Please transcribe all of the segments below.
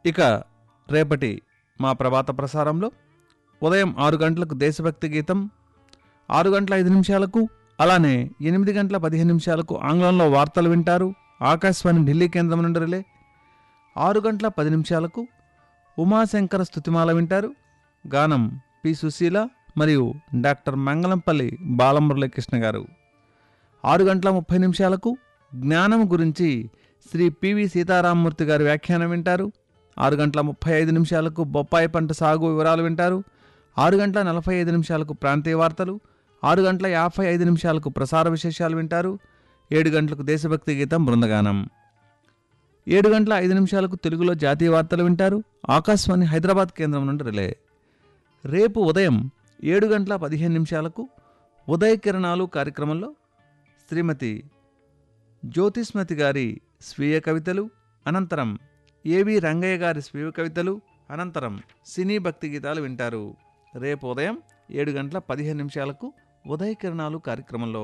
ఇక రేపటి మా ప్రభాత ప్రసారంలో ఉదయం ఆరు గంటలకు దేశభక్తి గీతం ఆరు గంటల ఐదు నిమిషాలకు అలానే ఎనిమిది గంటల పదిహేను నిమిషాలకు ఆంగ్లంలో వార్తలు వింటారు ఆకాశవాణి ఢిల్లీ కేంద్రం నుండి రిలే ఆరు గంటల పది నిమిషాలకు ఉమాశంకర స్తుతిమాల వింటారు గానం పి సుశీల మరియు డాక్టర్ మంగళంపల్లి బాలమురళీకృష్ణ గారు ఆరు గంటల ముప్పై నిమిషాలకు జ్ఞానం గురించి శ్రీ పివి సీతారామమూర్తి గారి వ్యాఖ్యానం వింటారు ఆరు గంటల ముప్పై ఐదు నిమిషాలకు బొప్పాయి పంట సాగు వివరాలు వింటారు ఆరు గంటల నలభై ఐదు నిమిషాలకు ప్రాంతీయ వార్తలు ఆరు గంటల యాభై ఐదు నిమిషాలకు ప్రసార విశేషాలు వింటారు ఏడు గంటలకు దేశభక్తి గీతం బృందగానం ఏడు గంటల ఐదు నిమిషాలకు తెలుగులో జాతీయ వార్తలు వింటారు ఆకాశవాణి హైదరాబాద్ కేంద్రం నుండి రిలే రేపు ఉదయం ఏడు గంటల పదిహేను నిమిషాలకు ఉదయ కిరణాలు కార్యక్రమంలో శ్రీమతి జ్యోతిస్మతి గారి స్వీయ కవితలు అనంతరం ఏవి రంగయ్య గారి స్వీయ కవితలు అనంతరం సినీ భక్తి గీతాలు వింటారు రేపు ఉదయం ఏడు గంటల పదిహేను నిమిషాలకు ఉదయ కిరణాలు కార్యక్రమంలో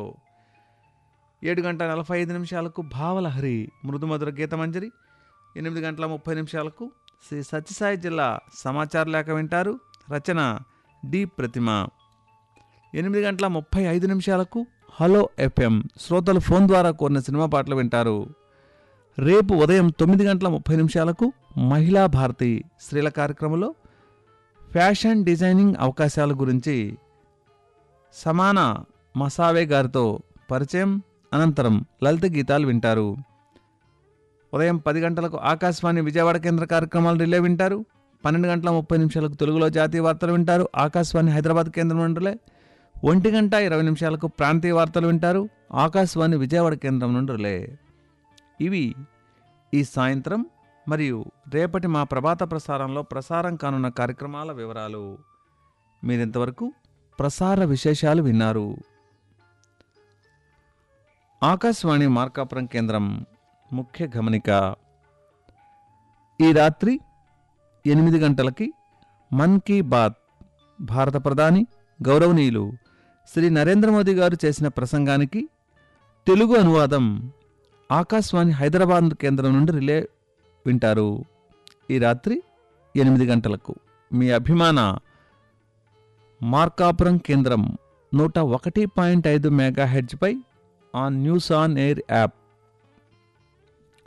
ఏడు గంటల నలభై ఐదు నిమిషాలకు భావలహరి మృదుమధుర గీతమంజరి ఎనిమిది గంటల ముప్పై నిమిషాలకు శ్రీ సత్యసాయి జిల్లా సమాచార లేఖ వింటారు రచన డి ప్రతిమ ఎనిమిది గంటల ముప్పై ఐదు నిమిషాలకు హలో ఎఫ్ఎం శ్రోతలు ఫోన్ ద్వారా కోరిన సినిమా పాటలు వింటారు రేపు ఉదయం తొమ్మిది గంటల ముప్పై నిమిషాలకు మహిళా భారతి స్త్రీల కార్యక్రమంలో ఫ్యాషన్ డిజైనింగ్ అవకాశాల గురించి సమాన మసావే గారితో పరిచయం అనంతరం లలిత గీతాలు వింటారు ఉదయం పది గంటలకు ఆకాశవాణి విజయవాడ కేంద్ర కార్యక్రమాలు రిలే వింటారు పన్నెండు గంటల ముప్పై నిమిషాలకు తెలుగులో జాతీయ వార్తలు వింటారు ఆకాశవాణి హైదరాబాద్ కేంద్రం నుండి రిలే ఒంటి గంట ఇరవై నిమిషాలకు ప్రాంతీయ వార్తలు వింటారు ఆకాశవాణి విజయవాడ కేంద్రం నుండి రిలే ఇవి ఈ సాయంత్రం మరియు రేపటి మా ప్రభాత ప్రసారంలో ప్రసారం కానున్న కార్యక్రమాల వివరాలు మీరింతవరకు ప్రసార విశేషాలు విన్నారు ఆకాశవాణి మార్కాపురం కేంద్రం ముఖ్య గమనిక ఈ రాత్రి ఎనిమిది గంటలకి మన్ కీ బాత్ భారత ప్రధాని గౌరవనీయులు శ్రీ నరేంద్ర మోదీ గారు చేసిన ప్రసంగానికి తెలుగు అనువాదం ఆకాశవాణి హైదరాబాద్ కేంద్రం నుండి రిలే వింటారు ఈ రాత్రి ఎనిమిది గంటలకు మీ అభిమాన మార్కాపురం కేంద్రం నూట ఒకటి పాయింట్ ఐదు మెగా హెడ్జ్పై on news on air app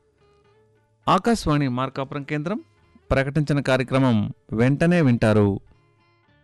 Akashvani Markapuram కేంద్రం ప్రకటించిన కార్యక్రమం వెంటనే వింటారు